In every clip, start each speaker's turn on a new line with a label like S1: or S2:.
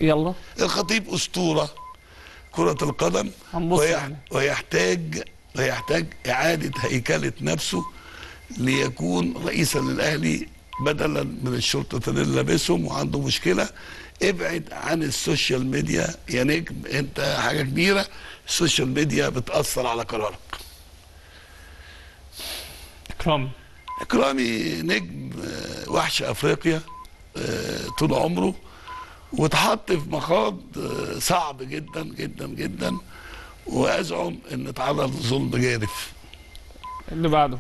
S1: يلا
S2: الخطيب اسطوره كره القدم
S1: هنبص
S2: ويح-
S1: يعني.
S2: ويحتاج ويحتاج اعاده هيكله نفسه ليكون رئيسا للاهلي بدلا من الشرطه اللي لابسهم وعنده مشكله ابعد عن السوشيال ميديا يا نجم انت حاجه كبيره السوشيال ميديا بتاثر على قرارك
S1: اكرامي
S2: اكرامي نجم آه، وحش افريقيا آه، طول عمره واتحط في مخاض آه، صعب جدا جدا جدا وازعم ان اتعرض لظلم جارف
S1: اللي بعده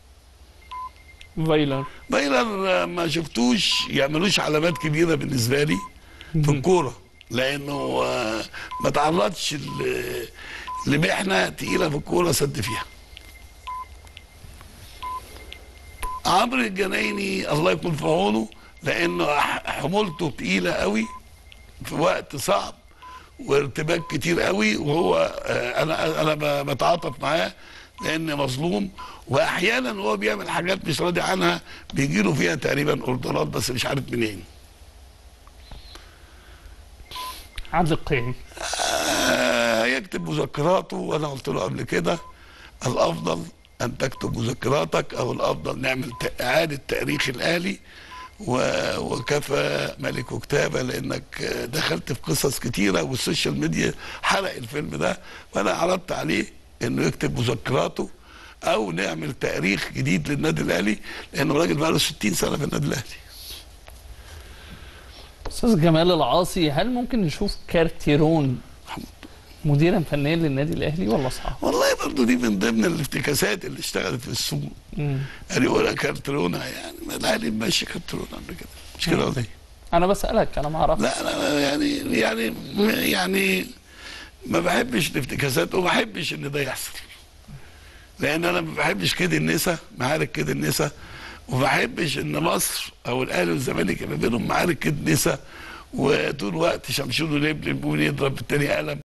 S1: فايلر
S2: بايلر آه، ما شفتوش يعملوش علامات كبيره بالنسبه لي في الكوره لانه آه، ما تعرضش ل- لمحنه تقيله في الكوره سد فيها عمرو الجنايني الله يكون في عونه لانه ح- حمولته تقيله قوي في وقت صعب وارتباك كتير قوي وهو آه، انا انا ب- بتعاطف معاه لان مظلوم واحيانا هو بيعمل حاجات مش راضي عنها بيجي له فيها تقريبا اوردرات بس مش عارف منين
S1: عادل القيعي
S2: آه، يكتب مذكراته وانا قلت له قبل كده الافضل ان تكتب مذكراتك او الافضل نعمل ت- اعاده تاريخ الاهلي و- وكفى ملك كتابه لانك آه، دخلت في قصص كتيره والسوشيال ميديا حرق الفيلم ده وانا عرضت عليه انه يكتب مذكراته او نعمل تاريخ جديد للنادي الاهلي لانه راجل بقاله 60 سنه في النادي الاهلي
S1: استاذ جمال العاصي هل ممكن نشوف كارتيرون مديرا فنيا للنادي الاهلي ولا صعب؟
S2: والله برضو دي من ضمن الافتكاسات اللي اشتغلت في السوق
S1: مم.
S2: يعني ولا كارترونه يعني ما الاهلي ماشي كارترونه قبل كده مش كده ولا ايه؟
S1: انا بسالك انا ما اعرفش
S2: لا انا يعني يعني يعني ما بحبش الافتكاسات وما بحبش ان ده يحصل لان انا ما بحبش كده النسا معارك كده النسا وما بحبش ان مصر او الاهلي والزمالك يبقى بينهم معارك كده نسا وطول الوقت شمشون ولبلب ويضرب التاني قلم